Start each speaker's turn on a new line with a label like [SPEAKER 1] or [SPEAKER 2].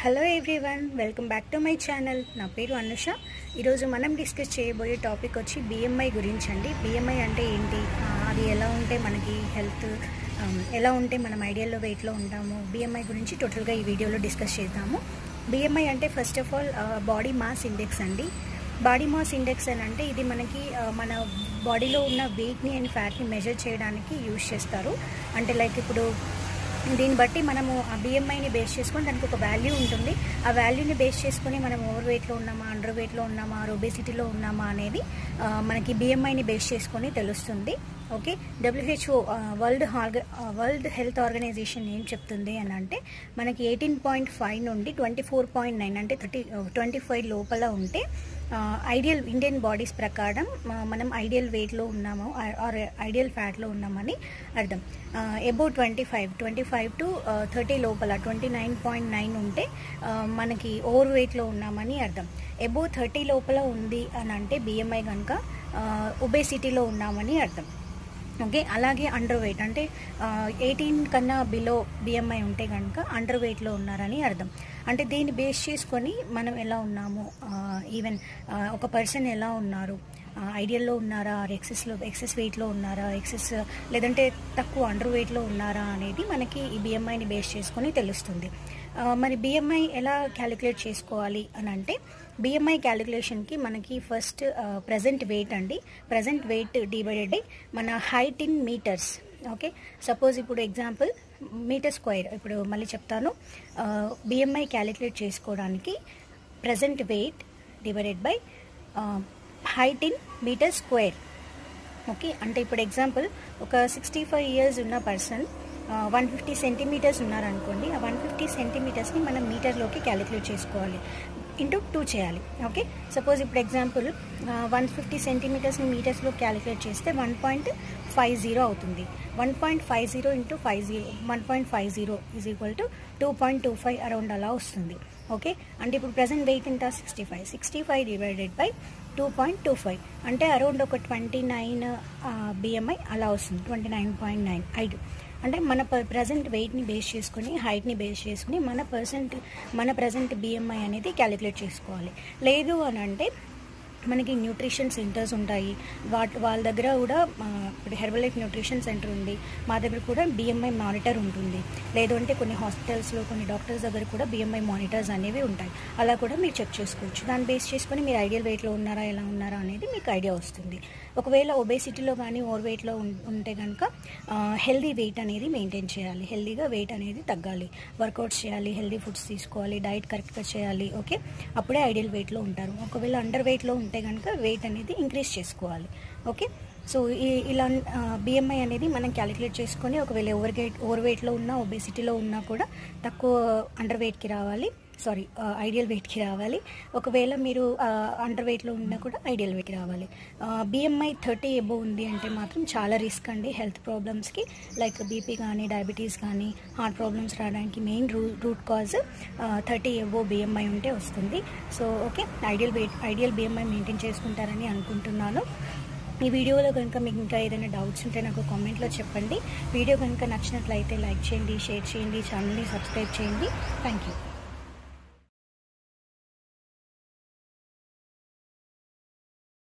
[SPEAKER 1] hello everyone welcome back to my channel నా పేరు అనుష ఈరోజు మనం డిస్కస్ చేయబోయే టాపిక్ వచ్చి బిఎంఐ గురించి అండి బిఎంఐ అంటే ఏంటి ఆ, అది ఎలా ఉంటే మనకి హెల్త్ ఎలా ఉంటే మనం ఐడియల్లో వెయిట్లో ఉంటాము బిఎంఐ గురించి టోటల్గా ఈ వీడియోలో డిస్కస్ చేద్దాము బిఎంఐ అంటే first of all body mass index అండి బాడీ మాస్ ఇండెక్స్ అని అంటే ఇది మనకి ఆ, మన బాడీలో ఉన్న వెయిట్ని అండ్ ఫ్యాట్ని మెజర్ చేయడానికి యూజ్ చేస్తారు అంటే లైక్ ఇప్పుడు దీన్ని బట్టి మనము ఆ బిఎంఐని బేస్ చేసుకొని దానికి ఒక వాల్యూ ఉంటుంది ఆ వాల్యూని బేస్ చేసుకొని మనం ఓవర్ వెయిట్లో ఉన్నామా అండర్ వెయిట్లో ఉన్నామా ఒబేసిటీలో ఉన్నామా అనేది ఆ, మనకి బిఎంఐని బేస్ చేసుకొని తెలుస్తుంది ఓకే డబ్ల్యూహెచ్ఓ వరల్డ్ హార్గ వరల్డ్ హెల్త్ ఆర్గనైజేషన్ ఏం చెప్తుంది అని అంటే మనకి ఎయిటీన్ పాయింట్ ఫైవ్ నుండి ట్వంటీ ఫోర్ పాయింట్ నైన్ అంటే థర్టీ ట్వంటీ ఫైవ్ లోపల ఉంటే ఐడియల్ ఇండియన్ బాడీస్ ప్రకారం ఆ, మనం ఐడియల్ వెయిట్లో ఉన్నాము ఆర్ ఐడియల్ ఫ్యాట్లో ఉన్నామని అర్థం above twenty five twenty five to thirty లోపల ట్వంటీ నైన్ పాయింట్ నైన్ ఉంటే ఆ, మనకి ఓవర్ వెయిట్లో ఉన్నామని అర్థం ఎబో థర్టీ లోపల ఉంది అని అంటే బిఎంఐ కనుక ఒబేసిటీలో ఉన్నామని అర్థం ఓకే అలాగే అండర్ వెయిట్ అంటే ఎయిటీన్ కన్నా బిలో బిఎంఐ ఉంటే కనుక అండర్ వెయిట్లో ఉన్నారని అర్థం అంటే దీన్ని బేస్ చేసుకొని మనం ఎలా ఉన్నాము ఈవెన్ ఒక పర్సన్ ఎలా ఉన్నారు ఐడియల్లో ఉన్నారా ఎక్సెస్లో ఎక్సెస్ వెయిట్లో ఉన్నారా ఎక్సెస్ లేదంటే తక్కువ అండర్ వెయిట్లో ఉన్నారా అనేది మనకి ఈ బిఎంఐని బేస్ చేసుకొని తెలుస్తుంది ఆ, మరి బిఎంఐ ఎలా క్యాలిక్యులేట్ చేసుకోవాలి అని అంటే బిఎంఐ క్యాలిక్యులేషన్కి మనకి ఫస్ట్ ప్రజెంట్ వెయిట్ అండి ప్రజెంట్ వెయిట్ డివైడెడ్ మన height in metres okay suppose ఇప్పుడు ఎగ్జాంపుల్ మీటర్ స్క్వేర్ ఇప్పుడు మళ్ళీ చెప్తాను బిఎంఐ క్యాలిక్యులేట్ చేసుకోవడానికి present weight divided by height in metre square okay అంటే ఇప్పుడు ఎగ్జాంపుల్ ఒక సిక్స్టీ ఫైవ్ ఇయర్స్ ఉన్న పర్సన్ వన్ ఫిఫ్టీ సెంటీమీటర్స్ ఉన్నారనుకోండి ఆ వన్ ఫిఫ్టీ సెంటీమీటర్స్ని మనం మీటర్లోకి క్యాలిక్యులేట్ చేసుకోవాలి ఇంటూ టూ చేయాలి ఓకే సపోజ్ ఇప్పుడు ఎగ్జాంపుల్ వన్ ఫిఫ్టీ సెంటీమీటర్స్ని మీటర్స్లో క్యాలిక్యులేట్ చేస్తే వన్ పాయింట్ ఫైవ్ జీరో అవుతుంది one point five zero into five zero one point five zero is equal to two point two five around అలా వస్తుంది okay అంటే ఇప్పుడు ప్రజెంట్ వెయిట్ ఎంత sixty five sixty five divided by two point two five అంటే around ఒక twenty nine BMI అలా వస్తుంది twenty nine point nine ఐదు అంటే మన ప్రజెంట్ వెయిట్ని బేస్ చేసుకుని హైట్ని బేస్ చేసుకుని మన పర్సెంట్ మన ప్రజెంట్ బిఎంఐ అనేది క్యాలిక్యులేట్ చేసుకోవాలి లేదు అని అంటే మనకి న్యూట్రిషన్ సెంటర్స్ ఉంటాయి వాట్ వాళ్ళ దగ్గర కూడా ఆ, ఇప్పుడు హెర్బల్ లైఫ్ న్యూట్రిషన్ సెంటర్ ఉంది మా దగ్గర కూడా బిఎంఐ మానిటర్ ఉంటుంది లేదు అంటే కొన్ని హాస్పిటల్స్లో కొన్ని డాక్టర్స్ దగ్గర కూడా బిఎంఐ మానిటర్స్ అనేవి ఉంటాయి అలా కూడా మీరు చెక్ చేసుకోవచ్చు దాన్ని బేస్ చేసుకొని మీరు ఐడియల్ వెయిట్లో ఉన్నారా ఎలా ఉన్నారా అనేది మీకు ఐడియా వస్తుంది ఒకవేళ ఒబేసిటీలో కానీ ఓవర్ వెయిట్లో ఉంటే కనుక హెల్దీ వెయిట్ అనేది మెయింటైన్ చేయాలి హెల్దీగా వెయిట్ అనేది తగ్గాలి వర్కౌట్స్ చేయాలి హెల్దీ ఫుడ్స్ తీసుకోవాలి డైట్ కరెక్ట్గా చేయాలి ఓకే అప్పుడే ఐడియల్ వెయిట్లో ఉంటారు ఒకవేళ అండర్ వెయిట్లో ఉంటే కనుక వెయిట్ అనేది ఇంక్రీజ్ చేసుకోవాలి ఓకే సో ఈ ఇలా బిఎంఐ అనేది మనం క్యాలిక్యులేట్ చేసుకొని ఒకవేళ ఓవర్ వెయిట్ ఓవర్ వెయిట్లో ఉన్నా ఒబేసిటీలో ఉన్నా కూడా తక్కువ అండర్ వెయిట్కి రావాలి సారీ ఐడియల్ వెయిట్కి రావాలి ఒకవేళ మీరు అండర్ వెయిట్లో ఉన్నా కూడా ఐడియల్ వెయిట్కి రావాలి బిఎంఐ థర్టీ ఎబో ఉంది అంటే మాత్రం చాలా రిస్క్ అండి హెల్త్ ప్రాబ్లమ్స్కి లైక్ బీపీ కానీ డయాబెటీస్ కానీ హార్ట్ ప్రాబ్లమ్స్ రావడానికి మెయిన్ రూ root cause thirty above BMI ఉంటే వస్తుంది so okay ideal weight ideal BMI maintain చేసుకుంటారని అనుకుంటున్నాను ఈ వీడియోలో కనుక మీకు ఇంకా ఏదైనా డౌట్స్ ఉంటే నాకు కామెంట్లో చెప్పండి వీడియో కనుక నచ్చినట్లయితే లైక్ చేయండి షేర్ చేయండి ఛానల్ని సబ్స్క్రైబ్ చేయండి థ్యాంక్ యూ